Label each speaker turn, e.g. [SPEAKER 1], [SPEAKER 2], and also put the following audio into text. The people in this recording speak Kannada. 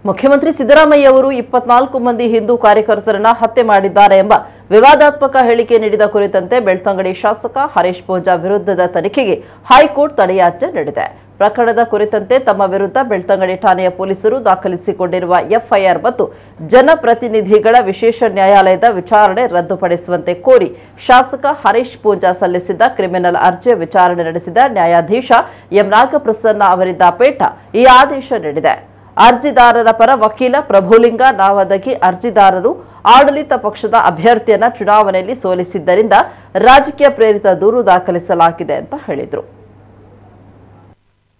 [SPEAKER 1] ಮುಖ್ಯಮಂತ್ರಿ ಸಿದ್ದರಾಮಯ್ಯ ಅವರು ಇಪ್ಪತ್ನಾಲ್ಕು ಮಂದಿ ಹಿಂದೂ ಕಾರ್ಯಕರ್ತರನ್ನ ಹತ್ಯೆ ಮಾಡಿದ್ದಾರೆ ಎಂಬ ವಿವಾದಾತ್ಮಕ ಹೇಳಿಕೆ ನೀಡಿದ ಕುರಿತಂತೆ ಬೆಳ್ತಂಗಡಿ ಶಾಸಕ ಹರೀಶ್ ಪೂಜಾ ವಿರುದ್ಧದ ತನಿಖೆಗೆ ಹೈಕೋರ್ಟ್ ತಡೆಯಾಜ್ಞೆ ನೀಡಿದೆ ಪ್ರಕರಣದ ಕುರಿತಂತೆ ತಮ್ಮ ವಿರುದ್ಧ ಬೆಳ್ತಂಗಡಿ ಠಾಣೆಯ ಪೊಲೀಸರು ದಾಖಲಿಸಿಕೊಂಡಿರುವ ಎಫ್ಐಆರ್ ಮತ್ತು ಜನಪ್ರತಿನಿಧಿಗಳ ವಿಶೇಷ ನ್ಯಾಯಾಲಯದ ವಿಚಾರಣೆ ರದ್ದುಪಡಿಸುವಂತೆ ಕೋರಿ ಶಾಸಕ ಹರೀಶ್ ಪೂಂಜಾ ಸಲ್ಲಿಸಿದ್ದ ಕ್ರಿಮಿನಲ್ ಅರ್ಜಿಯ ವಿಚಾರಣೆ ನಡೆಸಿದ ನ್ಯಾಯಾಧೀಶ ಎಂ ನಾಗಪ್ರಸನ್ನ ಅವರಿದ್ದ ಪೀಠ ಈ ಆದೇಶ ನೀಡಿದೆ ಅರ್ಜಿದಾರರ ಪರ ವಕೀಲ ಪ್ರಭುಲಿಂಗ ನಾವದಗಿ ಅರ್ಜಿದಾರರು ಆಡಳಿತ ಪಕ್ಷದ ಅಭ್ಯರ್ಥಿಯನ್ನ ಚುನಾವಣೆಯಲ್ಲಿ ಸೋಲಿಸಿದ್ದರಿಂದ ರಾಜಕೀಯ ಪ್ರೇರಿತ ದೂರು ದಾಖಲಿಸಲಾಗಿದೆ ಅಂತ ಹೇಳಿದರು